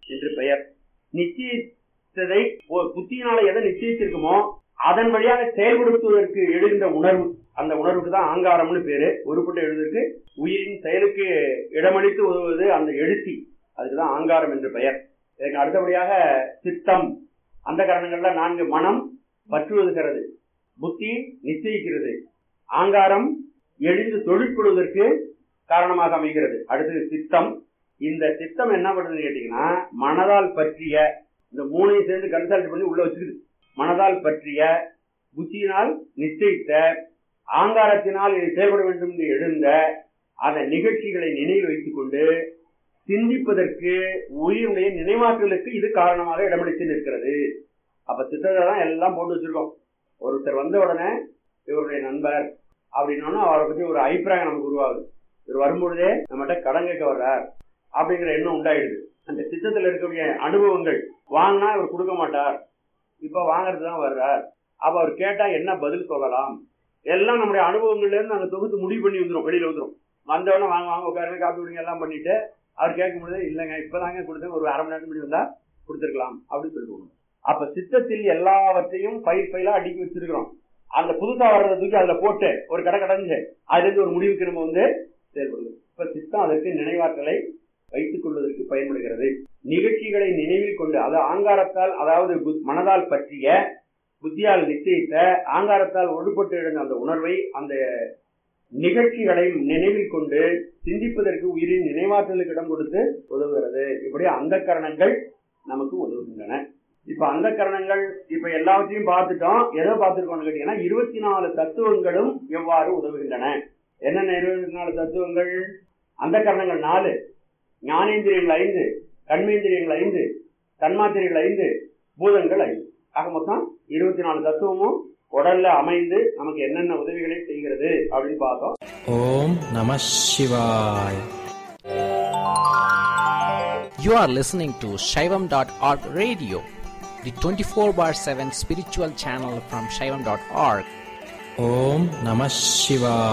என்று பெயர் நிச்சயித்ததை ஒரு புத்தியினால எதை நிச்சயித்திருக்குமோ அதன் வழியாக செயல்படுத்துவதற்கு எழுகின்ற உணர்வு அந்த உணர்வுக்கு தான் ஆங்காரம்னு பேரு உருப்பட்டு எழுதுவதற்கு உயிரின் செயலுக்கு இடமளித்து உதவுவது அந்த எழுத்தி அதுக்குதான் ஆங்காரம் என்று பெயர் இதற்கு அடுத்தபடியாக சித்தம் அந்த காரணங்கள்ல நான்கு மனம் பற்றுவதுகிறது புத்தி நிச்சயிக்கிறது ஆங்காரம் எழுந்து தொழிற்கொள்வதற்கு காரணமாக அமைகிறது அடுத்தது சித்தம் இந்த சித்தம் என்ன பண்ணுதுன்னு கேட்டீங்கன்னா மனதால் பற்றிய இந்த மூணையும் சேர்ந்து கன்சல்ட் பண்ணி உள்ள வச்சுக்குது மனதால் பற்றிய புத்தியினால் நிச்சயித்த ஆங்காரத்தினால் இது செயல்பட வேண்டும் என்று எழுந்த அந்த நிகழ்ச்சிகளை நினைவில் வைத்துக் கொண்டு சிந்திப்பதற்கு உயிருடைய நினைவாற்றலுக்கு இது காரணமாக இடமளித்து நிற்கிறது அப்ப சித்தத்தை தான் எல்லாம் போட்டு வச்சிருக்கோம் ஒருத்தர் வந்த உடனே இவருடைய நண்பர் அப்படின்னா அவரை பத்தி ஒரு அபிப்பிராயம் நமக்கு உருவாகுது இவர் வரும்பொழுதே நம்மகிட்ட கடன் கேட்க வர்றார் அப்படிங்கிற எண்ணம் உண்டாயிடுது அந்த சித்தத்தில் இருக்கக்கூடிய அனுபவங்கள் வாங்கினா இவர் கொடுக்க மாட்டார் இப்ப வாங்குறது தான் வர்றார் அப்ப அவர் கேட்டா என்ன பதில் சொல்லலாம் எல்லாம் நம்முடைய அனுபவங்கள்ல இருந்து நாங்க தொகுத்து முடிவு பண்ணி வந்துரும் வெளியில வந்துரும் வந்தவொடனே வாங்க வாங்க உட்காருங்க காப்பி விடுங்க எல்லாம் பண்ணிட்டு அவர் கேட்கும் பொழுது இல்லைங்க இப்பதாங்க கொடுத்தேன் ஒரு அரை மணி நேரம் முன்னாடி வந்தா கொடுத்துருக்கலாம் அப்படின்னு சொல்லிட்டு அப்ப சித்தத்தில் எல்லாவற்றையும் பயிர் பயிலா அடுக்கி வச்சிருக்கிறோம் அந்த புதுசா வர்றதை தூக்கி அதுல போட்டு ஒரு கடை கடைஞ்சு அதுல இருந்து ஒரு முடிவுக்கு நம்ம வந்து செயல்படுது இப்ப சித்தம் அதற்கு நினைவாற்றலை வைத்துக் கொள்வதற்கு பயன்படுகிறது நிகழ்ச்சிகளை நினைவில் கொண்டு அது ஆங்காரத்தால் அதாவது புத்- மனதால் பற்றிய புத்தியால் நிச்சயித்த ஆங்காரத்தால் ஒழுப்பட்டு எழுந்த அந்த உணர்வை அந்த நிகழ்ச்சிகளை நினைவில் கொண்டு சிந்திப்பதற்கு உயிரின் நினைவாற்றலுக்கு இடம் கொடுத்து உதவுகிறது இப்படி அந்த கரணங்கள் நமக்கு உதவுகின்றன இப்ப அந்த கரணங்கள் இப்ப எல்லாவற்றையும் பார்த்துட்டோம் எதை பார்த்துருக்கோம்னு கேட்டீங்கன்னா இருபத்தி நாலு தத்துவங்களும் எவ்வாறு உதவுகின்றன என்னென்ன இருபத்தி நாலு தத்துவங்கள் அந்த கரணங்கள் நாலு ஞானேந்திரியங்கள் ஐந்து கண்மேந்திரியங்கள் ஐந்து தன்மாத்திரைகள் ஐந்து பூதங்கள் ஐந்து ஆக மொத்தம் இருபத்தி நாலு தத்துவமும் உடல்ல அமைந்து நமக்கு என்னென்ன உதவிகளை செய்கிறது அப்படின்னு பார்த்தோம் ஓம் நம சிவாய் You are listening to Shaivam.org radio, the 24 bar 7 spiritual channel from Shaivam.org. Om Namah Shivaya.